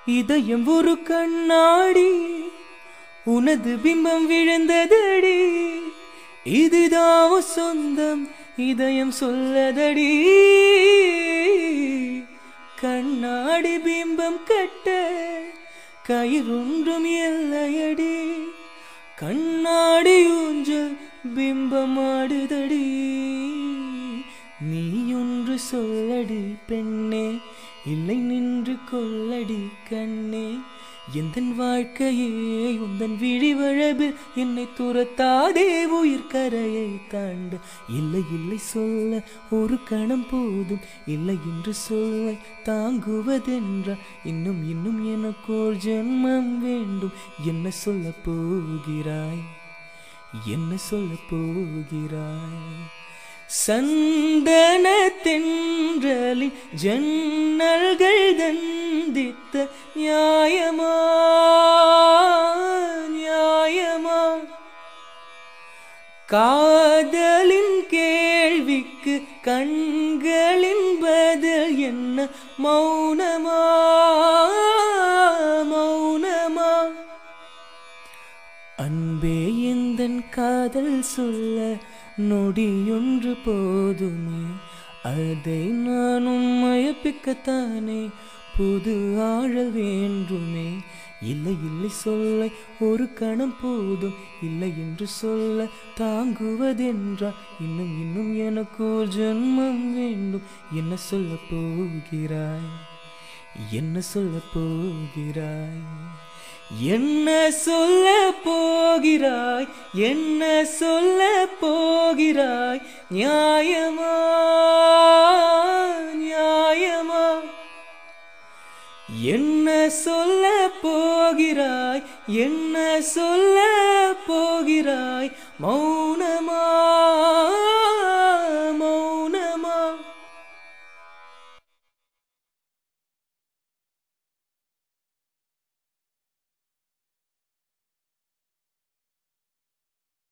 இதயம் ஒரு கண்ணாடி உனது பிம்பம் விழுந்ததடி இதுதான் உன் சொந்தம் இதயம் சொல்லதடி கண்ணாடி பிம்பம் கட்ட கயிறொன்றும் இல்லையடி கண்ணாடி ஊஞ்சல் பிம்பமாடுதடி நீ ஒன்று சொல்லடி பெண்ணே இல்லை நின்று கொள்ளடி கண்ணே எந்தன் வாழ்க்கையே உந்தன் விழிவழபில் என்னை துரத்தாதே உயிர் கரையை தாண்ட இல்லை இல்லை சொல்ல ஒரு கணம் போதும் இல்லை என்று சொல்ல தாங்குவதென்றால் இன்னும் இன்னும் எனக்கோர் ஜென்மம் வேண்டும் என்ன சொல்ல போகிறாய் என்ன சொல்ல போகிறாய் சந்தன தென்றலின் ஜன்னல்கள் தந்தித்த நியாயமா நியாயமா காதலின் கேள்விக்கு கண்களின் பதில் என்ன மௌனமா மௌனமா அன்பே எந்தன் காதல் சொல்ல நொடியொன்று போதுமே அதை நானும் மயப்பிக்கத்தானே புது ஆழல் வேண்டுமே இல்லை இல்லை சொல்ல ஒரு கணம் போதும் இல்லை என்று சொல்ல தாங்குவதென்றால் இன்னும் இன்னும் எனக்கு ஒரு ஜென்மம் வேண்டும் என்ன சொல்ல போகிறாய் என்ன சொல்ல போகிறாய் என்ன சொல்ல போகிறாய் என்ன சொல்ல போகிறாய் நியாயமா நியாயமா என்ன சொல்ல போகிறாய் என்ன சொல்ல போகிறாய் மௌனமா